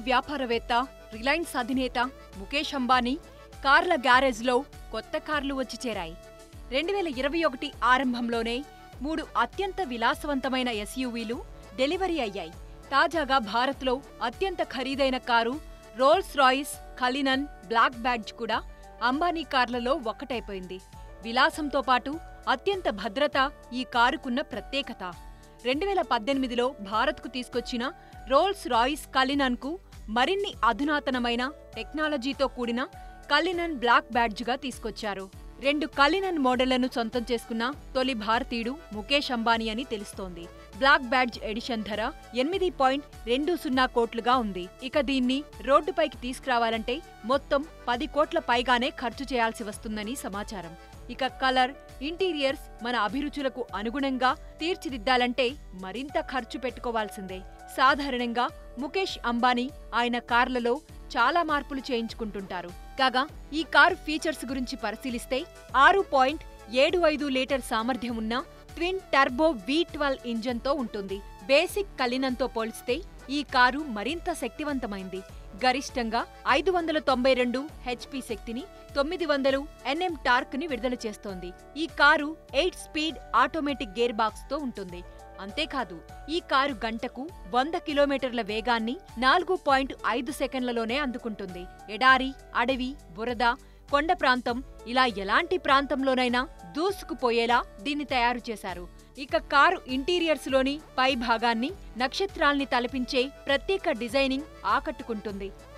వ్యాపారవేత్త రిలయన్స్ అధినేత ముఖేష్ అంబానీ కార్ల గ్యారేజ్లో కొత్త కార్లు వచ్చి చేరాయి రెండు వేల ఇరవై ఒకటి ఆరంభంలోనే మూడు అత్యంత విలాసవంతమైన ఎస్యూవీలు డెలివరీ అయ్యాయి తాజాగా భారత్లో అత్యంత ఖరీదైన కారు Rolls Royce Cullinan black badge కూడా అంబానీ కార్లలో ఒక్కటైపోయింది విలాసంతో పాటు అత్యంత భద్రత ఈ కారుకున్న ప్రత్యేకత రెండు వేల పద్దెనిమిదిలో భారత్కు తీసుకొచ్చిన రోల్స్ రాయిస్ కలినన్కు మరిన్ని అధునాతనమైన టెక్నాలజీతో కూడిన కలినన్ బ్లాక్ బ్యాడ్జ్గా తీసుకొచ్చారు రెండు కలినన్ మోడళ్లను సొంతం చేసుకున్న తొలి భారతీయుడు ముఖేష్ అంబానీ అని తెలుస్తోంది బ్లాక్ బ్యాడ్జ్ ఎడిషన్ ధర ఎనిమిది పాయింట్ రెండు సున్నా కోట్లుగా ఉంది ఇక దీన్ని రోడ్డుపైకి తీసుకురావాలంటే మొత్తం పది కోట్ల పైగానే ఖర్చు చేయాల్సి వస్తుందని సమాచారం ఇక కలర్ ఇంటీరియర్స్ మన అభిరుచులకు అనుగుణంగా తీర్చిదిద్దాలంటే మరింత ఖర్చు పెట్టుకోవాల్సిందే సాధారణంగా ముఖేష్ అంబానీ ఆయన కార్లలో చాలా మార్పులు చేయించుకుంటుంటారు కాగా ఈ కారు ఫీచర్స్ గురించి పరిశీలిస్తే ఆరు పాయింట్ ఏడు ఐదు లీటర్ సామర్థ్యం ఉన్న ట్విన్ టర్బో వి ట్వెల్వ్ ఇంజన్తో ఉంటుంది బేసిక్ కలినంతో పోలిస్తే ఈ కారు మరింత శక్తివంతమైంది గరిష్టంగా ఐదు వందల తొంభై రెండు హెచ్పి శక్తిని తొమ్మిది వందలు ఎన్ఎం టార్క్ ని విడుదల చేస్తోంది ఈ కారు eight speed automatic gear box తో ఉంటుంది అంతేకాదు ఈ కారు గంటకు వంద కిలోమీటర్ల వేగాన్ని నాలుగు పాయింట్ ఐదు సెకండ్లలోనే అందుకుంటుంది ఎడారి అడవి బురద కొండ ప్రాంతం ఇలా ఎలాంటి ప్రాంతంలోనైనా దూసుకుపోయేలా దీన్ని తయారు చేశారు ఇక కారు ఇంటీరియర్స్ లోని పై భాగాన్ని నక్షత్రాల్ని తలపించే ప్రత్యేక డిజైనింగ్ ఆకట్టుకుంటుంది